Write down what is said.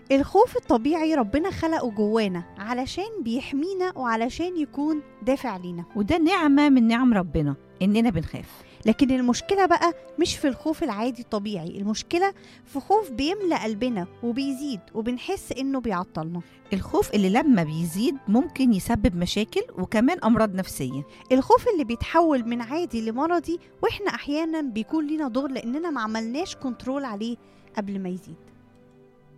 الخوف الطبيعي ربنا خلقه جوانا علشان بيحمينا وعلشان يكون دافع لينا وده نعمة من نعم ربنا إننا بنخاف لكن المشكلة بقى مش في الخوف العادي الطبيعي المشكلة في خوف بيملأ قلبنا وبيزيد وبنحس إنه بيعطلنا الخوف اللي لما بيزيد ممكن يسبب مشاكل وكمان أمراض نفسية الخوف اللي بيتحول من عادي لمرضي وإحنا أحيانا بيكون لينا دور لأننا ما عملناش كنترول عليه قبل ما يزيد